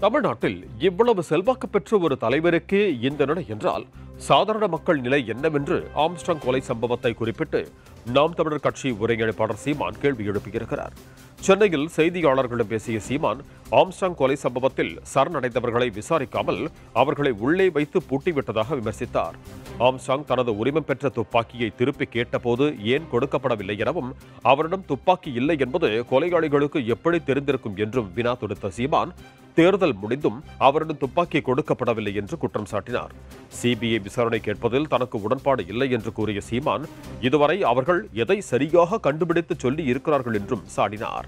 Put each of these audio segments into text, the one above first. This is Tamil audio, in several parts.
தமிழ்நாட்டில் இவ்வளவு செல்வாக்கு பெற்ற ஒரு தலைவருக்கு இந்த நிலை என்றால் சாதாரண மக்கள் நிலை என்னவென்று ஆம்ஸ்டாங் கொலை சம்பவத்தை குறிப்பிட்டு நாம் தமிழர் கட்சி ஒருங்கிணைப்பாளர் சீமான் கேள்வி எழுப்பியிருக்கிறார் சென்னையில் செய்தியாளர்களிடம் பேசிய சீமான் ஆம்ஸ்டாங் கொலை சம்பவத்தில் சரணடைந்தவர்களை விசாரிக்காமல் அவர்களை உள்ளே வைத்து பூட்டிவிட்டதாக விமர்சித்தார் ஆம்ஸ்டாங் தனது உரிமம் பெற்ற துப்பாக்கியை திருப்பி கேட்டபோது ஏன் கொடுக்கப்படவில்லை எனவும் அவரிடம் துப்பாக்கி இல்லை என்பது கொலையாளிகளுக்கு எப்படி தெரிந்திருக்கும் என்றும் வினா தொடுத்த சீமான் தேர்தல் முடிந்தும் அவரிடம் துப்பாக்கி கொடுக்கப்படவில்லை என்று குற்றம் சாட்டினார் சிபிஐ விசாரணை கேட்பதில் தனக்கு உடன்பாடு இல்லை என்று கூறிய சீமான் இதுவரை அவர்கள் எதை சரியாக கண்டுபிடித்து சொல்லி இருக்கிறார்கள் என்றும் சாடினார்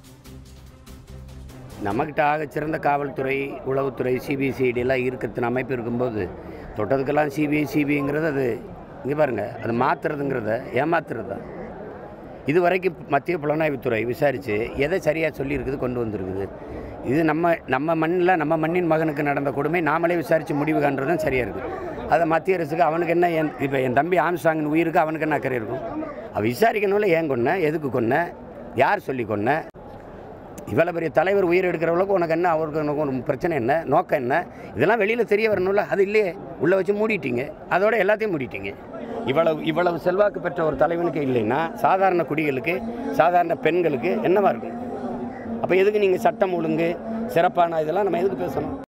நம்மக்கிட்ட ஆக சிறந்த காவல்துறை உளவுத்துறை சிபிசிஐடி எல்லாம் இருக்கிறது அமைப்பு இருக்கும்போது தொட்டதுக்கெல்லாம் சிபிஐ சிபிஐங்கிறது அது இங்கே பாருங்கள் அது மாற்றுறதுங்கிறத ஏமாத்துறது தான் இது வரைக்கும் மத்திய புலனாய்வுத்துறை விசாரித்து எதை சரியாக சொல்லியிருக்குது கொண்டு வந்திருக்குது இது நம்ம நம்ம மண்ணில் நம்ம மண்ணின் மகனுக்கு நடந்த கொடுமை நாமளே விசாரித்து முடிவு காண்றது தான் சரியாக இருக்குது அதை மத்திய அரசுக்கு அவனுக்கு என்ன என் இப்போ என் தம்பி ஆம்ஸ்டாங்கின் உயிருக்கு அவனுக்கு என்ன அக்கறை இருக்கும் அவன் விசாரிக்கணும்ல ஏன் கொன்ன எதுக்கு கொன்ன யார் சொல்லி கொன்ன இவ்வளோ பெரிய தலைவர் உயிர் எடுக்கிறவளுக்கு உனக்கு என்ன அவருக்கு உனக்கு ஒரு பிரச்சனை என்ன நோக்கம் என்ன இதெல்லாம் வெளியில் தெரிய வரணும்ல அது இல்லையே உள்ளே வச்சு மூடிட்டீங்க அதோட எல்லாத்தையும் மூடிட்டீங்க இவ்வளவு இவ்வளவு செல்வாக்கு பெற்ற ஒரு தலைவனுக்கு இல்லைன்னா சாதாரண குடிகளுக்கு சாதாரண பெண்களுக்கு என்னவா இருக்கும் அப்போ எதுக்கு நீங்கள் சட்டம் ஒழுங்கு சிறப்பான இதெல்லாம் நம்ம எதுக்கு பேசணும்